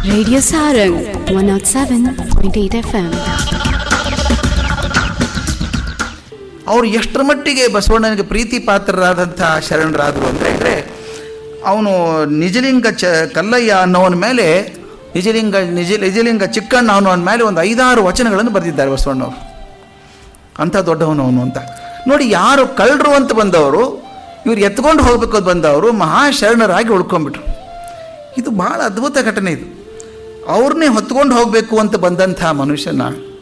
Radio Sarang 107.8 FM. ಅವರು ಎಷ್ಟರ ಮಟ್ಟಿಗೆ ಬಸವಣ್ಣನಿಗೆ ಪ್ರೀತಿ ಪಾತ್ರರಾದಂಥ ಶರಣರಾದರು ಅಂತ ಹೇಳಿದ್ರೆ ಅವನು ನಿಜಲಿಂಗ ಚ ಕಲ್ಲಯ್ಯ ಅನ್ನೋವನ ಮೇಲೆ ನಿಜಲಿಂಗ ನಿಜ ನಿಜಲಿಂಗ ಚಿಕ್ಕಣ್ಣ ಅನ್ನೋವನ ಮೇಲೆ ಒಂದು ಐದಾರು ವಚನಗಳನ್ನು ಬರೆದಿದ್ದಾರೆ ಬಸವಣ್ಣವರು ಅಂಥ ದೊಡ್ಡವನು ಅವನು ಅಂತ ನೋಡಿ ಯಾರು ಕಳ್ಳರು ಅಂತ ಬಂದವರು ಇವ್ರು ಎತ್ಕೊಂಡು ಹೋಗ್ಬೇಕು ಅಂತ ಬಂದವರು ಮಹಾಶರಣರಾಗಿ ಉಳ್ಕೊಂಡ್ಬಿಟ್ರು ಇದು ಭಾಳ ಅದ್ಭುತ ಘಟನೆ ಇದು ಅವ್ರನ್ನೇ ಹೊತ್ಕೊಂಡು ಹೋಗಬೇಕು ಅಂತ ಬಂದಂಥ ಮನುಷ್ಯನ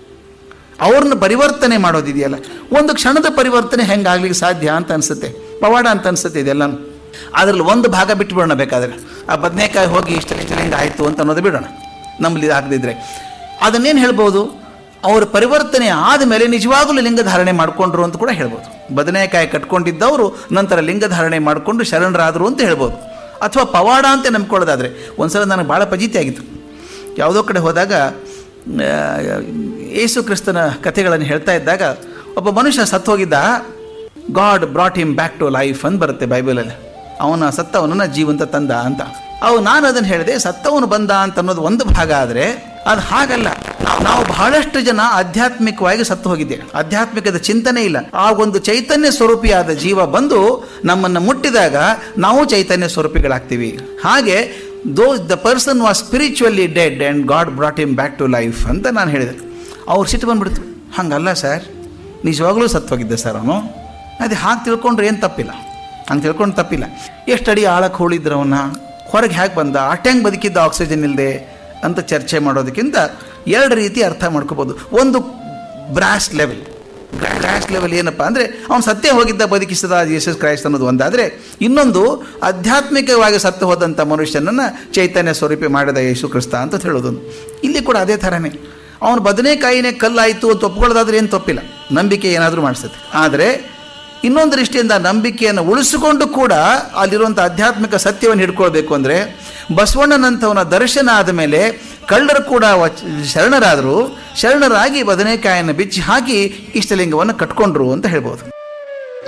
ಅವ್ರನ್ನ ಪರಿವರ್ತನೆ ಮಾಡೋದಿದೆಯಲ್ಲ ಒಂದು ಕ್ಷಣದ ಪರಿವರ್ತನೆ ಹೆಂಗಾಗ್ಲಿಕ್ಕೆ ಸಾಧ್ಯ ಅಂತ ಅನಿಸುತ್ತೆ ಪವಾಡ ಅಂತ ಅನಿಸುತ್ತೆ ಇದೆಲ್ಲನೂ ಅದರಲ್ಲಿ ಒಂದು ಭಾಗ ಬಿಟ್ಬಿಡೋಣ ಬೇಕಾದ್ರೆ ಆ ಬದನೆಕಾಯಿ ಹೋಗಿ ಇಷ್ಟ ಇಷ್ಟಲಿಂಗ ಆಯಿತು ಅಂತ ಅನ್ನೋದು ಬಿಡೋಣ ನಮ್ಮಲ್ಲಿ ಆಗದಿದ್ರೆ ಅದನ್ನೇನು ಹೇಳ್ಬೋದು ಅವ್ರ ಪರಿವರ್ತನೆ ಆದಮೇಲೆ ನಿಜವಾಗಲೂ ಲಿಂಗ ಧಾರಣೆ ಮಾಡಿಕೊಂಡ್ರು ಅಂತ ಕೂಡ ಹೇಳ್ಬೋದು ಬದನೆಕಾಯಿ ಕಟ್ಕೊಂಡಿದ್ದವರು ನಂತರ ಲಿಂಗ ಧಾರಣೆ ಮಾಡಿಕೊಂಡು ಶರಣರಾದರು ಅಂತ ಹೇಳ್ಬೋದು ಅಥವಾ ಪವಾಡ ಅಂತ ನಂಬ್ಕೊಳ್ಳೋದಾದರೆ ಒಂದ್ಸಲ ನನಗೆ ಭಾಳ ಪಜಿತಿ ಆಗಿತ್ತು ಯಾವುದೋ ಕಡೆ ಹೋದಾಗ ಆ, ಯೇಸು ಕ್ರಿಸ್ತನ ಕಥೆಗಳನ್ನು ಹೇಳ್ತಾ ಇದ್ದಾಗ ಒಬ್ಬ ಮನುಷ್ಯ ಸತ್ತು ಹೋಗಿದ್ದ God brought him back to life ಅಂತ ಬರುತ್ತೆ ಬೈಬಲಲ್ಲಿ ಅವನ ಸತ್ತವನನ್ನ ಜೀವಂತ ತಂದ ಅಂತ ಅವು ನಾನು ಅದನ್ನು ಹೇಳಿದೆ ಸತ್ತವನು ಬಂದ ಅಂತ ಅನ್ನೋದು ಒಂದು ಭಾಗ ಆದರೆ ಅದು ಹಾಗಲ್ಲ ನಾವು ನಾವು ಬಹಳಷ್ಟು ಜನ ಆಧ್ಯಾತ್ಮಿಕವಾಗಿ ಸತ್ತು ಹೋಗಿದ್ದೇವೆ ಆಧ್ಯಾತ್ಮಿಕದ ಚಿಂತನೆ ಇಲ್ಲ ಆ ಒಂದು ಚೈತನ್ಯ ಸ್ವರೂಪಿಯಾದ ಜೀವ ಬಂದು ನಮ್ಮನ್ನು ಮುಟ್ಟಿದಾಗ ನಾವು ಚೈತನ್ಯ ಸ್ವರೂಪಿಗಳಾಗ್ತೀವಿ ಹಾಗೆ though the person was spiritually dead and God brought him back to life ಅಂತ ನಾನು ಹೇಳಿದೆ ಅವ್ರು ಸಿಟ್ಟು ಬಂದ್ಬಿಡ್ತು ಹಂಗಲ್ಲ ಸರ್ ನಿಜವಾಗ್ಲೂ ಸತ್ತೋಗಿದ್ದೆ ಸರ್ ಅವನು ಅದೇ ಹಾಗೆ ತಿಳ್ಕೊಂಡ್ರೆ ಏನು ತಪ್ಪಿಲ್ಲ ಹಂಗೆ ತಿಳ್ಕೊಂಡು ತಪ್ಪಿಲ್ಲ ಎಷ್ಟು ಅಡಿ ಆಳಕ್ಕೆ ಹೋಳಿದ್ರು ಅವನ್ನ ಹೊರಗೆ ಹೇಗೆ ಬಂದ ಅಟ್ಟೆಂಗೆ ಬದುಕಿದ್ದ ಆಕ್ಸಿಜನ್ ಇಲ್ಲದೆ ಅಂತ ಚರ್ಚೆ ಮಾಡೋದಕ್ಕಿಂತ ಎರಡು ರೀತಿ ಅರ್ಥ ಮಾಡ್ಕೋಬೋದು ಒಂದು ಬ್ರಾಸ್ ಲೆವೆಲ್ ಬ್ರಾಸ್ ಲೆವೆಲ್ ಏನಪ್ಪ ಅಂದರೆ ಅವನು ಸತ್ಯ ಹೋಗಿದ್ದ ಬದುಕಿಸಿದ ಜೀಸಸ್ ಕ್ರೈಸ್ಟ್ ಅನ್ನೋದು ಒಂದಾದರೆ ಇನ್ನೊಂದು ಆಧ್ಯಾತ್ಮಿಕವಾಗಿ ಸತ್ತು ಹೋದಂಥ ಮನುಷ್ಯನನ್ನು ಚೈತನ್ಯ ಸ್ವರೂಪಿ ಮಾಡಿದ ಯೇಸು ಕ್ರಿಸ್ತ ಅಂತ ಹೇಳೋದೊಂದು ಇಲ್ಲಿ ಕೂಡ ಅದೇ ಥರನೇ ಅವನು ಬದನೆಕಾಯಿನೇ ಕಲ್ಲಾಯಿತು ಅಂತ ಒಪ್ಕೊಳ್ಳೋದಾದ್ರೆ ಏನು ತಪ್ಪಿಲ್ಲ ನಂಬಿಕೆ ಏನಾದರೂ ಮಾಡಿಸುತ್ತೆ ಆದರೆ ಇನ್ನೊಂದು ದೃಷ್ಟಿಯಿಂದ ನಂಬಿಕೆಯನ್ನು ಉಳಿಸಿಕೊಂಡು ಕೂಡ ಅಲ್ಲಿರುವಂಥ ಆಧ್ಯಾತ್ಮಿಕ ಸತ್ಯವನ್ನು ಹಿಡ್ಕೊಳ್ಬೇಕು ಅಂದರೆ ಬಸವಣ್ಣನಂಥವನ ದರ್ಶನ ಆದ ಮೇಲೆ ಕಳ್ಳರು ಕೂಡ ವಚ್ ಶರಣರಾದರು ಶರಣರಾಗಿ ಬದನೆಕಾಯನ್ನು ಬಿಚ್ಚಿ ಹಾಕಿ ಇಷ್ಟಲಿಂಗವನ್ನು ಕಟ್ಕೊಂಡ್ರು ಅಂತ ಹೇಳ್ಬೋದು